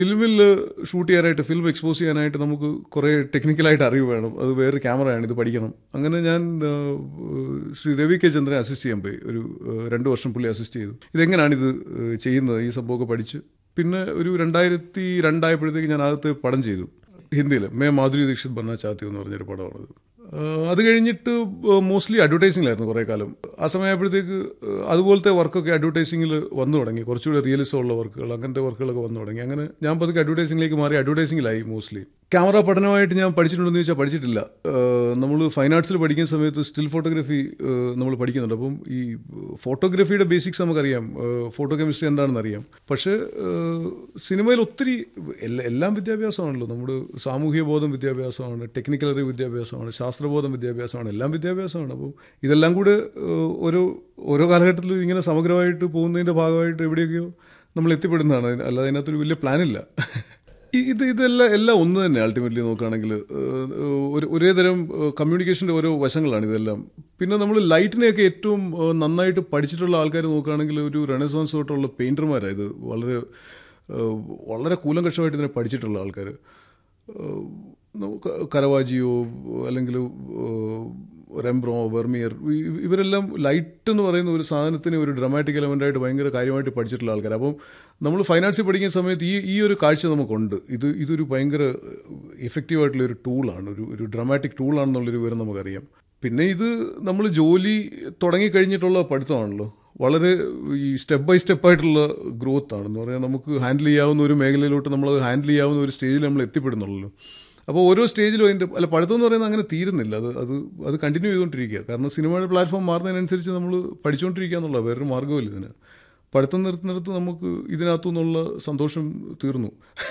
ഫിലിമിൽ ഷൂട്ട് ചെയ്യാനായിട്ട് film expose ചെയ്യാനായിട്ട് നമുക്ക് കുറേ ടെക്നിക്കലായിട്ട് അറിവ് വേണം അത് വേറെ ക്യാമറയാണ് ഇത് പഠിക്കണം അങ്ങനെ ഞാൻ ആ, ശ്രീ രവി കെ ചന്ദ്രനെ അസിസ്റ്റ് ചെയ്യാൻ പോയി ഒരു ആ, രണ്ട് വർഷം പുള്ളി അസിസ്റ്റ് ചെയ്തു ഇതെങ്ങനെയാണ് ഇത് ആ, ചെയ്യുന്നത് ഈ സംഭവമൊക്കെ പഠിച്ച് പിന്നെ ഒരു രണ്ടായിരത്തി രണ്ടായപ്പോഴത്തേക്ക് ഞാൻ ആദ്യത്തെ പടം ചെയ്തു ഹിന്ദിയിൽ മേ മാധുരി ദീക്ഷിത് ബന്ന ചാത്തി എന്ന് പറഞ്ഞൊരു പടമാണത് ആഹ് അത് കഴിഞ്ഞിട്ട് മോസ്റ്റ്ലി അഡ്വർടൈസിങ്ങിലായിരുന്നു കുറേ കാലം ആ സമയമായപ്പോഴത്തേക്ക് ആഹ് അതുപോലത്തെ വർക്കൊക്കെ അഡ്വർടൈസിങ്ങിൽ വന്നു തുടങ്ങി കുറച്ചുകൂടി റിയലിസം ഉള്ള വർക്കുകൾ അങ്ങനത്തെ വർക്കുകളൊക്കെ വന്നു തുടങ്ങി അങ്ങനെ ഞാൻ പതുക്കെ അഡ്വർടൈസിങ്ങിലേക്ക് മാറി അഡ്വർടൈസിങ്ങിലായി മോസ്റ്റ്ലി ക്യാമറ പഠനമായിട്ട് ഞാൻ പഠിച്ചിട്ടുണ്ടെന്ന് ചോദിച്ചാൽ പഠിച്ചിട്ടില്ല നമ്മൾ ഫൈൻ ആർട്സിൽ പഠിക്കുന്ന സമയത്ത് സ്റ്റിൽ ഫോട്ടോഗ്രാഫി നമ്മൾ പഠിക്കുന്നുണ്ട് അപ്പം ഈ ഫോട്ടോഗ്രാഫിയുടെ ബേസിക്സ് നമുക്കറിയാം ഫോട്ടോ കെമിസ്ട്രി എന്താണെന്ന് അറിയാം പക്ഷേ ആഹ് സിനിമയിൽ ഒത്തിരി എല്ലാ എല്ലാം വിദ്യാഭ്യാസമാണല്ലോ നമ്മുടെ സാമൂഹ്യ ബോധം വിദ്യാഭ്യാസമാണ് ടെക്നിക്കൽ അറിവ് വിദ്യാഭ്യാസമാണ് ശാസ്ത്രബോധം വിദ്യാഭ്യാസമാണ് എല്ലാം വിദ്യാഭ്യാസമാണ് അപ്പോൾ ഇതെല്ലാം കൂടെ ആഹ് ഓരോ ഓരോ കാലഘട്ടത്തിലും ഇങ്ങനെ സമഗ്രമായിട്ട് പോകുന്നതിൻ്റെ ഭാഗമായിട്ട് എവിടെയൊക്കെയോ നമ്മൾ എത്തിപ്പെടുന്നതാണ് അതിന് അല്ലാതെ അതിനകത്തൊരു വലിയ പ്ലാനില്ല ഈ- ഇത് ഇതെല്ലാം എല്ലാം ഒന്ന് തന്നെ അൾട്ടിമേറ്റ്ലി നോക്കുകയാണെങ്കിൽ ഏഹ്, ഒരു ഒരേ തരം കമ്മ്യൂണിക്കേഷൻ്റെ ഓരോ വശങ്ങളാണ് ഇതെല്ലാം പിന്നെ നമ്മൾ ലൈറ്റിനെയൊക്കെ ഏറ്റവും ഏഹ്, നന്നായിട്ട് പഠിച്ചിട്ടുള്ള ആൾക്കാർ നോക്കുകയാണെങ്കിൽ ഒരു റെനസോൺസ് തൊട്ടുള്ള പെയിൻറ്റർമാരാണ് ഇത് വളരെ ഏഹ്, വളരെ കൂലങ്കക്ഷമായിട്ട് ഇതിനെ പഠിച്ചിട്ടുള്ള ആൾക്കാർ നമുക്ക് കരവാജിയോ അല്ലെങ്കിൽ റെംബ്രോ വെർമിയർ ഇ- ഇവരെല്ലാം ലൈറ്റ് എന്ന് പറയുന്ന ഒരു സാധനത്തിന് ഒരു ഡ്രമാറ്റിക് എലമെൻ്റായിട്ട് ഭയങ്കര കാര്യമായിട്ട് പഠിച്ചിട്ടുള്ള ആൾക്കാർ അപ്പം നമ്മൾ ഫൈനാൻസിൽ പഠിക്കുന്ന സമയത്ത് ഈ ഈ ഒരു കാഴ്ച നമുക്കുണ്ട് ഇത് ഇതൊരു ഭയങ്കര ഇഫക്റ്റീവായിട്ടുള്ള ഒരു ടൂളാണ് ഒരു ഒരു ഡ്രമാറ്റിക് ടൂളാണെന്നുള്ളൊരു വിവരം നമുക്കറിയാം പിന്നെ ഇത് നമ്മൾ ജോലി തുടങ്ങിക്കഴിഞ്ഞിട്ടുള്ള പഠിത്തമാണല്ലോ വളരെ ഈ സ്റ്റെപ്പ് ബൈ സ്റ്റെപ്പ് ആയിട്ടുള്ള ഗ്രോത്ത് ആണെന്ന് പറഞ്ഞാൽ നമുക്ക് ഹാൻഡിൽ ചെയ്യാവുന്ന ഒരു മേഖലയിലോട്ട് നമ്മൾ ഹാൻഡിൽ ചെയ്യാവുന്ന ഒരു സ്റ്റേജിൽ നമ്മൾ എത്തിപ്പെടുന്നുള്ളൂ അപ്പോൾ ഓരോ സ്റ്റേജിലും അതിൻ്റെ അല്ല പഠിത്തം എന്ന് പറയുന്നത് അങ്ങനെ തീരുന്നില്ല അത് അത് അത് കണ്ടിന്യൂ ചെയ്തുകൊണ്ടിരിക്കുക കാരണം സിനിമയുടെ പ്ലാറ്റ്ഫോം മാറുന്നതിനനുസരിച്ച് നമ്മൾ പഠിച്ചുകൊണ്ടിരിക്കുക എന്നുള്ള വേറൊരു മാർഗ്ഗമില്ല ഇതിന് പഠിത്തം നിർത്തുന്നിടത്ത് നമുക്ക് ഇതിനകത്തു നിന്നുള്ള സന്തോഷം തീർന്നു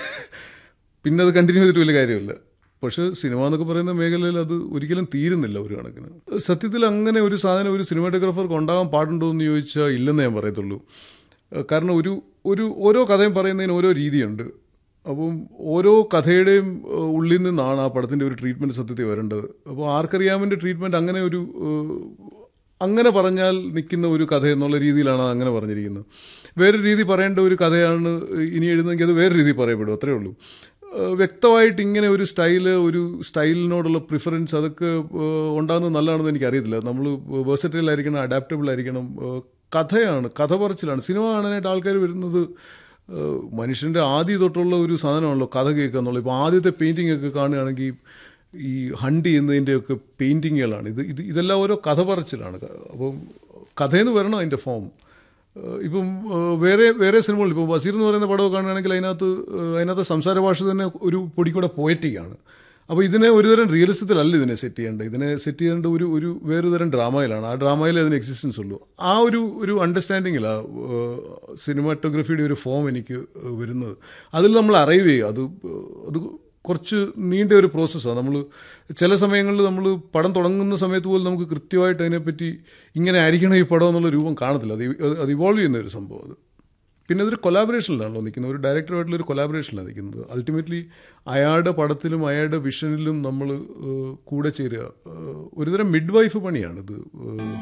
പിന്നെ അത് കണ്ടിന്യൂ ചെയ്തിട്ട് വലിയ കാര്യമില്ല പക്ഷേ സിനിമ എന്നൊക്കെ പറയുന്ന മേഖലയിൽ അത് ഒരിക്കലും തീരുന്നില്ല ഒരു കണക്കിന് സത്യത്തിൽ അങ്ങനെ ഒരു സാധനം ഒരു സിനിമാറ്റോഗ്രാഫർക്ക് ഉണ്ടാകാൻ പാടുണ്ടോ എന്ന് ചോദിച്ചാൽ ഇല്ലെന്ന് ഞാൻ പറയത്തുള്ളൂ ഏഹ് കാരണം ഒരു ഒരു ഓരോ കഥയും പറയുന്നതിന് ഓരോ രീതിയുണ്ട് അപ്പം ഓരോ കഥയുടെയും ഏഹ് ഉള്ളിൽ നിന്നാണ് ആ പടത്തിൻ്റെ ഒരു ട്രീറ്റ്മെൻറ്റ് സത്യത്തിൽ വരേണ്ടത് അപ്പോൾ ആർക്കറിയാമിൻ്റെ ട്രീറ്റ്മെൻറ്റ് അങ്ങനെ ഒരു ഏഹ് അങ്ങനെ പറഞ്ഞാൽ നിൽക്കുന്ന ഒരു കഥ എന്നുള്ള രീതിയിലാണ് അത് അങ്ങനെ പറഞ്ഞിരിക്കുന്നത് വേറൊരു രീതി പറയേണ്ട ഒരു കഥയാണ് ഇനി എഴുതുന്നെങ്കിൽ അത് വേറെ രീതി പറയപ്പെടും അത്രേ ഉള്ളൂ ഏഹ് വ്യക്തമായിട്ട് ഇങ്ങനെ ഒരു സ്റ്റൈല് ഒരു സ്റ്റൈലിനോടുള്ള പ്രിഫറൻസ് അതൊക്കെ ഏഹ് ഉണ്ടാകുന്നത് നല്ലതാണെന്ന് എനിക്കറിയത്തില്ല നമ്മൾ വേഴ്സറ്റൈൽ ആയിരിക്കണം അഡാപ്റ്റബിൾ ആയിരിക്കണം ഏഹ് കഥയാണ് കഥ പറച്ചിലാണ് സിനിമ കാണാനായിട്ട് ആൾക്കാർ വരുന്നത് ഏഹ് മനുഷ്യൻ്റെ ആദ്യ തൊട്ടുള്ള ഒരു സാധനമാണല്ലോ കഥ കേൾക്കുക എന്നുള്ളത് ഇപ്പോൾ ആദ്യത്തെ പെയിൻറ്റിംഗ് ഒക്കെ കാണുകയാണെങ്കിൽ ഈ ഹണ്ട് ചെയ്യുന്നതിൻ്റെയൊക്കെ പെയിൻറ്റിങ്ങുകളാണ് ഇത് ഇത് ഇതെല്ലാം ഓരോ കഥ പറച്ചിലാണ് അപ്പം കഥയെന്ന് വരണം അതിൻ്റെ ഫോം ഏഹ് ഇപ്പം ഏഹ് വേറെ വേറെ സിനിമകൾ ഇപ്പം വസീർ എന്ന് പറയുന്ന പടമൊക്കെ കാണുകയാണെങ്കിൽ അതിനകത്ത് ഏഹ് അതിനകത്ത് സംസാര ഭാഷ തന്നെ ഒരു പൊടിക്കൂടെ പോയറ്റിക്കാണ് അപ്പോൾ ഇതിനെ ഒരുതരം റിയലിസത്തിലല്ല ഇതിനെ സെറ്റ് ചെയ്യേണ്ടത് ഇതിനെ സെറ്റ് ചെയ്യേണ്ട ഒരു ഒരു വേറൊരു തരം ഡ്രാമയിലാണ് ആ ഡ്രാമയിൽ അതിന് എക്സിസ്റ്റൻസ് ഉള്ളൂ ആ ഒരു ഒരു അണ്ടർസ്റ്റാൻഡിങ്ങിലാണ് സിനിമാറ്റോഗ്രഫിയുടെ ഒരു ഫോം എനിക്ക് ഏഹ് വരുന്നത് അതിൽ നമ്മൾ അറൈവ് ചെയ്യുക അത് ഏഹ് അത് കുറച്ച് നീണ്ട ഒരു പ്രോസസ്സാണ് നമ്മൾ ചില സമയങ്ങളിൽ നമ്മൾ പടം തുടങ്ങുന്ന സമയത്ത് പോലും നമുക്ക് കൃത്യമായിട്ട് അതിനെപ്പറ്റി ഇങ്ങനെ ആയിരിക്കണം ഈ പടം എന്നുള്ള രൂപം കാണത്തില്ല അത് ഇ- അത് ഇവോൾവ് ചെയ്യുന്ന ഒരു സംഭവം അത് പിന്നെ അതൊരു കൊലാബറേഷനിലാണല്ലോ നിൽക്കുന്നത് ഒരു ഡയറക്ടറുമായിട്ടുള്ള ഒരു കൊലാബറേഷനിലാണ് നിൽക്കുന്നത് അൾട്ടിമേറ്റ്ലി അയാളുടെ പടത്തിലും അയാളുടെ വിഷനിലും നമ്മൾ കൂടെ ചേരുക ഏഹ് ഒരുതരം മിഡ് വൈഫ് പണിയാണിത് ഏഹ്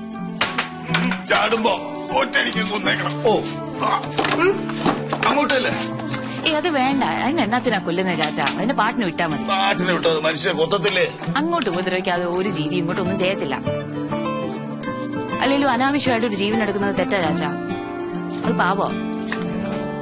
ചാടുമ്പോ ഒറ്റടിക്ക് കൊന്നേക്കണം ഓ ആ. അങ്ങോട്ടല്ലേ ഏ അത് വേണ്ട അതിന് എണ്ണത്തിനാ കൊല്ലുന്ന രാജ അതിന്റെ പാട്ടിന് വിട്ടാ മതി നാട്ടിന് വിട്ടത് മനുഷ്യ കൊത്തത്തില്ലേ അങ്ങോട്ട് ഉപദ്രവിക്കാതെ ഒരു ജീവി ഇങ്ങോട്ടൊന്നും ചെയ്യത്തില്ല അല്ലെങ്കിലും അനാവശ്യമായിട്ട് ഒരു ജീവൻ എടുക്കുന്നത് തെറ്റാ രാജ അത് പാവോ